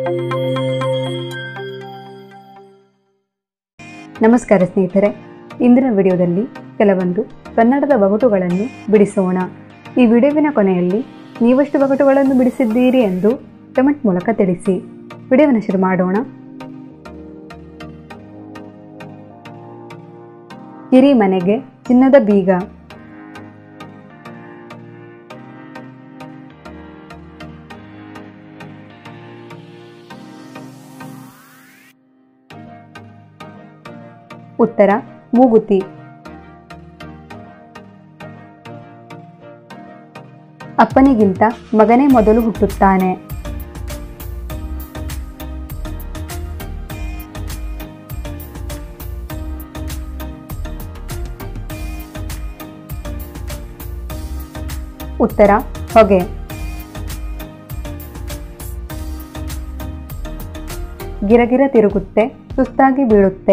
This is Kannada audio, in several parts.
ನಮಸ್ಕಾರ ಸ್ನೇಹಿತರೆ ಇಂದಿನ ವಿಡಿಯೋದಲ್ಲಿ ಕೆಲವೊಂದು ಕನ್ನಡದ ಒಗಟುಗಳನ್ನು ಬಿಡಿಸೋಣ ಈ ವಿಡಿಯೋವಿನ ಕೊನೆಯಲ್ಲಿ ನೀವೆಷ್ಟು ಒಗಟುಗಳನ್ನು ಬಿಡಿಸಿದ್ದೀರಿ ಎಂದು ಕಮೆಂಟ್ ಮೂಲಕ ತಿಳಿಸಿ ವಿಡಿಯೋವನ್ನು ಶುರು ಮಾಡೋಣ ಕಿರಿ ಮನೆಗೆ ಚಿನ್ನದ ಬೀಗ ಉತ್ತರ ಮೂಗುತಿ ಅಪ್ಪನಿಗಿಂತ ಮಗನೇ ಮೊದಲು ಹುಟ್ಟುತ್ತಾನೆ ಉತ್ತರ ಹೊಗೆ ಗಿರಗಿರ ತಿರುಗುತ್ತೆ ಸುಸ್ತಾಗಿ ಬೀಳುತ್ತೆ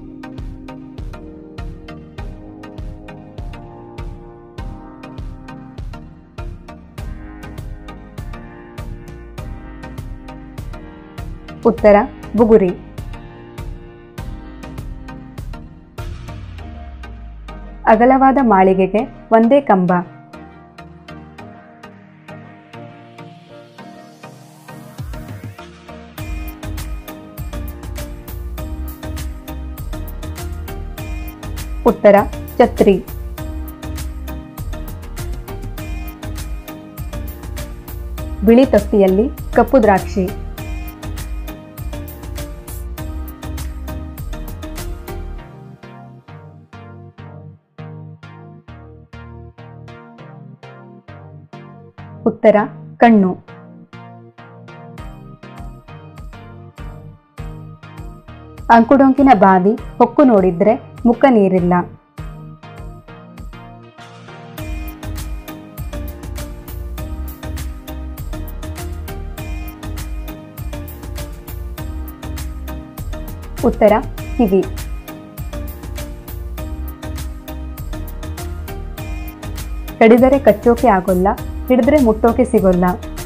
ಉತ್ತರ ಬುಗುರಿ ಅಗಲವಾದ ಮಾಳಿಗೆಗೆ ಒಂದೇ ಕಂಬ ಉತ್ತರ ಛತ್ರಿ ಬಿಳಿ ತೊಟ್ಟಿಯಲ್ಲಿ ಕಪ್ಪು ದ್ರಾಕ್ಷಿ ಉತ್ತರ ಕಣ್ಣು ಅಂಕುಡೊಂಕಿನ ಬಾವಿ ಹೊಕ್ಕು ನೋಡಿದ್ರೆ ಮುಖ ನೀರಿಲ್ಲ ಉತ್ತರ ಕಿವಿ ಕಡಿದರೆ ಕಚ್ಚೋಕೆ ಆಗೋಲ್ಲ ಹಿಡಿದ್ರೆ ಮುಟ್ಟೋಕೆ ಸಿಗೋಲ್ಲ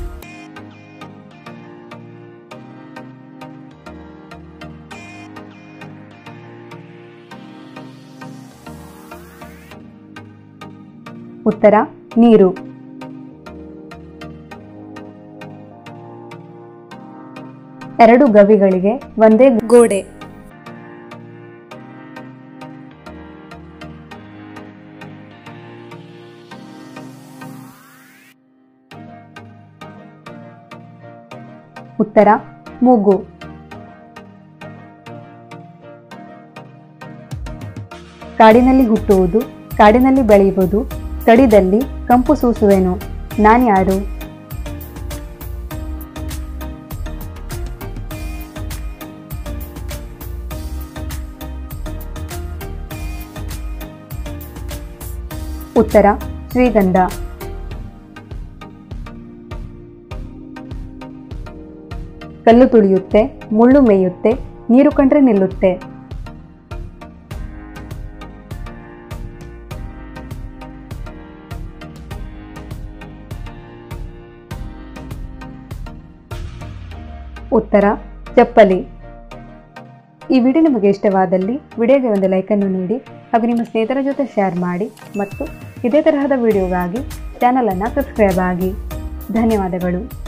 ಉತ್ತರ ನೀರು ಎರಡು ಗವಿಗಳಿಗೆ ಒಂದೇ ಗೋಡೆ ಉತ್ತರ ಮೂಗು ಕಾಡಿನಲ್ಲಿ ಹುಟ್ಟುವುದು ಕಾಡಿನಲ್ಲಿ ಬೆಳೆಯುವುದು ಕಡಿದಲ್ಲಿ ಕಂಪು ಸೂಸುವೆನು ನಾನ್ಯಾರು ಉತ್ತರ ಶ್ರೀಗಂಧ ಕಲ್ಲು ತುಳಿಯುತ್ತೆ ಮುಳ್ಳು ಮೇಯುತ್ತೆ ನೀರು ಕಂಡ್ರೆ ನಿಲ್ಲುತ್ತೆ ಉತ್ತರ ಚಪ್ಪಲಿ ಈ ವಿಡಿಯೋ ನಿಮಗೆ ಇಷ್ಟವಾದಲ್ಲಿ ವಿಡಿಯೋಗೆ ಒಂದು ಲೈಕನ್ನು ನೀಡಿ ಹಾಗೂ ನಿಮ್ಮ ಸ್ನೇಹಿತರ ಜೊತೆ ಶೇರ್ ಮಾಡಿ ಮತ್ತು ಇದೇ ತರಹದ ವಿಡಿಯೋಗಾಗಿ ಚಾನಲನ್ನು ಸಬ್ಸ್ಕ್ರೈಬ್ ಆಗಿ ಧನ್ಯವಾದಗಳು